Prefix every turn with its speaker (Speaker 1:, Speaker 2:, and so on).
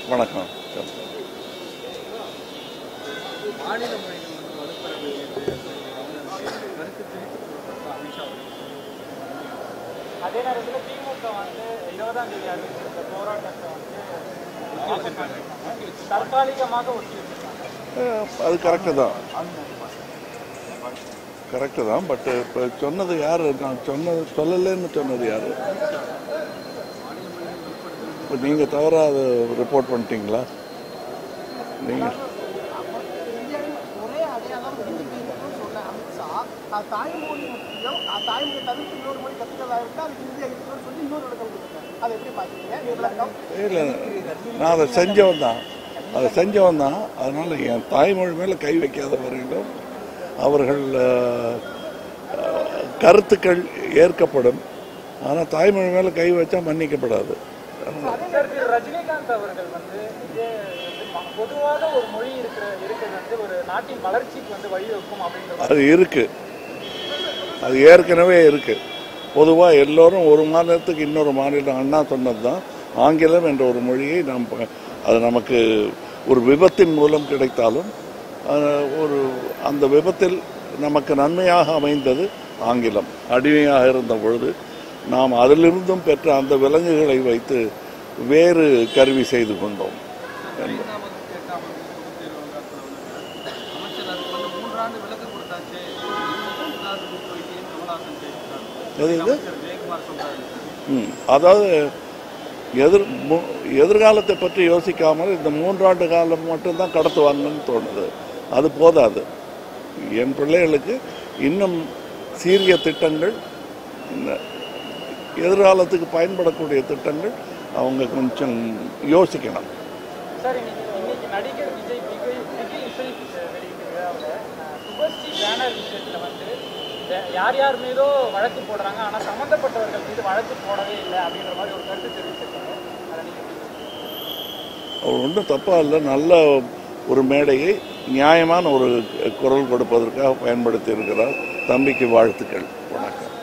Speaker 1: வணக்கம்
Speaker 2: மாநில மொழிகள் வந்து வலுப்பெற வேண்டியது அப்படிங்கிற கருத்து திணித்து கூறப்பட்ட அமித்ஷா அவர்கள்
Speaker 3: அதே நேரத்தில் திமுக வந்து இருபதாம் தேதி அறிவிச்சிருந்த போராட்டத்தை வந்து தற்காலிகமாக ஒட்டி வச்சிருக்காங்க
Speaker 1: அஹ், அது கரெக்டு தான் கரெக்டு தான் பட் இப்போ சொன்னது யார் நான் சொன்னது சொல்லலைன்னு சொன்னது யார் இப்போ நீங்கள் தவறாக அதை ரிப்போர்ட் பண்ணிட்டீங்களா நீங்கள்
Speaker 4: இந்தியாவின் ஒரே அடையாளம் ஹிந்தி பேசுறதுன்னு சொன்ன அமித்ஷா அது தாய்மொழி முக்கியம் அது தாய்மொழி தவிர்த்து இன்னொரு மொழி கற்றுக்கிறதா இருக்கு அது ஹிந்தியா இருக்கணும்னு சொல்லி இன்னொரு விளக்கம் கொடுத்தாரு அதை எப்படி பார்க்குறீங்க நீ விளக்கம்
Speaker 1: இல்லை நான் அதை செஞ்சவன் தான் அதை செஞ்சவன் தான் அதனால் என் தாய்மொழி மேலே கை வைக்காதவர்களும் அவர்கள் அஹ், அஹ், கருத்துக்கள் ஏற்கப்படும் ஆனால் தாய்மொழி மேலே கை வச்சா மன்னிக்கப்படாது
Speaker 3: சார் திரு ரஜினிகாந்த் அவர்கள் வந்து இதே வந்து ம- பொதுவாக ஒரு மொழி இருக்கிற இருக்கிறது வந்து ஒரு நாட்டின் வளர்ச்சிக்கு வந்து வழிவகுக்கும் அப்படின்ற
Speaker 1: அது இருக்கு அது ஏற்கனவே இருக்கு பொதுவாக எல்லோரும் ஒரு மாநிலத்துக்கு இன்னொரு மாநிலம் அண்ணா சொன்னது தான் ஆங்கிலம் என்ற ஒரு மொழியை நாம் ப- அது நமக்கு ஒரு விபத்தின் மூலம் கிடைத்தாலும் அஹ், ஒரு அந்த விபத்தில் நமக்கு நன்மையாக அமைந்தது ஆங்கிலம் அடிமையாக இருந்த பொழுது நாம் அதிலிருந்தும் பெற்ற அந்த விலங்குகளை வைத்து வேறு கருவி செய்து கொண்டோம்
Speaker 2: ஐந்தாவது எட்டாம் வகுப்பு பொதுத் தேர்வு விவகாரத்தில் வந்து அமைச்சர் அதுக்கு வந்து மூன்றாண்டு விலக்கு கொடுத்தாச்சு மூன்றாவது குரூப் வைத்தியம் கமல்ஹாசன் பேசிட்டார்
Speaker 1: எது இது
Speaker 2: அமைச்சர் ஜெயக்குமார் சொல்றாரு
Speaker 1: ம், அதாவது எதிர் மு- எதிர்காலத்தை பற்றி யோசிக்காமல் இந்த மூன்றாண்டு காலம் மட்டும்தான் கடத்துவாங்கன்னு தோணுது அது போதாது என் பிள்ளைகளுக்கு இன்னும் சீரிய திட்டங்கள் இந்த எதிர்காலத்துக்கு பயன்படக்கூடிய திட்டங்கள் அவங்க கொஞ்சம் யோசிக்கணும்
Speaker 3: சார் இன்னைக்கு இன்னைக்கு நடிகர் விஜய் விஜய் விஜய் இசை வெளியீட்டு விழாவில் சுபஸ்ரீ பேனர் விஷயத்தில் வந்து வே- யார் யார் மீதோ வழக்கு போடுறாங்க ஆனால் சம்மந்தப்பட்டவர்கள் மீது வழக்கு போடவே இல்லை அப்படின்ற மாதிரி ஒரு கருத்து தெரிவிச்சிருக்காங்க அதை நீங்கள்
Speaker 1: அவர் ஒன்றும் தப்பாக இல்லை நல்ல ஒரு மேடையை நியாயமான ஒரு குரல் கொடுப்பதற்காக பயன்படுத்தி இருக்கிறார் தம்பிக்கு வாழ்த்துக்கள் வணக்கம்